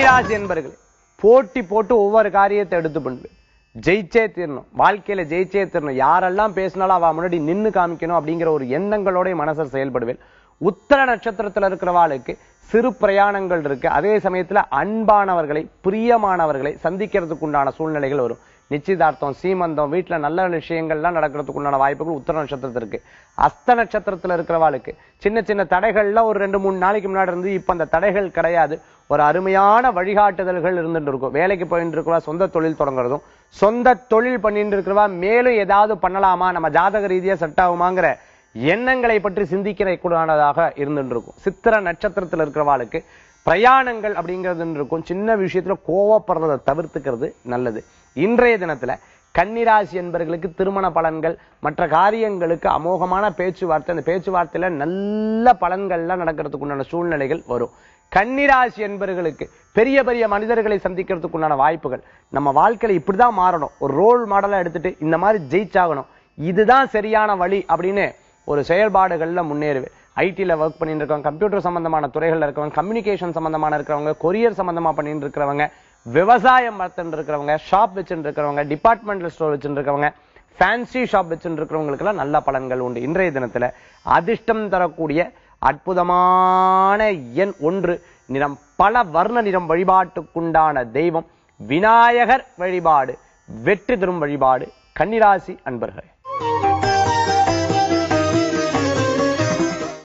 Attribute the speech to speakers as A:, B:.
A: கன்னிராசி என்பர்களே போட்டி போட்டு ஒவ்வொரு காரியத்தை எடுத்து பண்ணு ஜெயிச்சே தீரணும் வாழ்க்கையில ஜெயிச்சே தீரணும் யாரெல்லாம் பேசினாலும் அவ முன்னாடி நின்னு காமிக்கணும் அப்படிங்கிற ஒரு எண்ணங்களோட மனசர் செயல்படுவேன் உத்தர நட்சத்திரத்துல இருக்கிறவாளுக்கு சிறு பிரயாணங்கள் இருக்கு அதே சமயத்துல அன்பானவர்களை பிரியமானவர்களை சந்திக்கிறதுக்கு உண்டான சூழ்நிலைகள் வரும் நிச்சயதார்த்தம் சீமந்தம் வீட்டுல நல்ல விஷயங்கள்லாம் நடக்கிறதுக்கு உண்டான வாய்ப்புகள் உத்தர நட்சத்திரத்துல இருக்கு அஸ்த நட்சத்திரத்துல இருக்கிறவாளுக்கு சின்ன சின்ன தடைகள்லாம் ஒரு ரெண்டு மூணு நாளைக்கு முன்னாடி இருந்து இப்ப அந்த தடைகள் கிடையாது ஒரு அருமையான வழிகாட்டுதல்கள் இருந்துட்டு இருக்கும் வேலைக்கு போயிட்டு இருக்கிறவா சொந்த தொழில் தொடங்குறதும் சொந்த தொழில் பண்ணிட்டு இருக்கிறவா மேலும் ஏதாவது பண்ணலாமா நம்ம ஜாதக ரீதியா செட் ஆகுமாங்கிற எண்ணங்களை பற்றி சிந்திக்கிற கூடானதாக இருந்துட்டு இருக்கும் சித்திர நட்சத்திரத்துல இருக்கிறவாளுக்கு பிரயாணங்கள் அப்படிங்கிறது இருக்கும் சின்ன விஷயத்துல கோவப்படுறதை தவிர்த்துக்கிறது நல்லது இன்றைய தினத்துல கன்னிராசி என்பவர்களுக்கு திருமண பலன்கள் மற்ற காரியங்களுக்கு அமோகமான பேச்சுவார்த்தை அந்த பேச்சுவார்த்தையில நல்ல பலன்கள்லாம் நடக்கிறதுக்கு உண்டான சூழ்நிலைகள் வரும் கன்னிராசி என்பவர்களுக்கு பெரிய பெரிய மனிதர்களை சந்திக்கிறதுக்கு உண்டான வாய்ப்புகள் நம்ம வாழ்க்கையில இப்படிதான் மாறணும் ஒரு ரோல் மாடலா எடுத்துட்டு இந்த மாதிரி ஜெயிச்சாகணும் இதுதான் சரியான வழி அப்படின்னு ஒரு செயல்பாடுகள்ல முன்னேறுவேன் ஐடில ஒர்க் பண்ணிட்டு இருக்கவங்க கம்ப்யூட்டர் சம்பந்தமான துறைகள்ல இருக்கிறவங்க கம்யூனிகேஷன் சம்பந்தமான இருக்கிறவங்க கொரியர் சம்பந்தமா பண்ணிட்டு இருக்கிறவங்க விவசாயம் பார்த்துட்டு இருக்கிறவங்க ஷாப் வச்சுட்டு இருக்கிறவங்க டிபார்ட்மெண்டல் ஸ்டோர் வச்சுட்டு இருக்கிறவங்க ஃபேன்சி ஷாப் வச்சுட்டு இருக்கிறவங்களுக்கெல்லாம் நல்ல பலன்கள் உண்டு இன்றைய தினத்துல அதிர்ஷ்டம் தரக்கூடிய அற்புதமான எண் ஒன்று நிறம் பல வர்ண நிறம் வழிபாட்டுக்குண்டான தெய்வம் விநாயகர் வழிபாடு வெற்றி தரும் வழிபாடு கன்னிராசி அன்பர்களே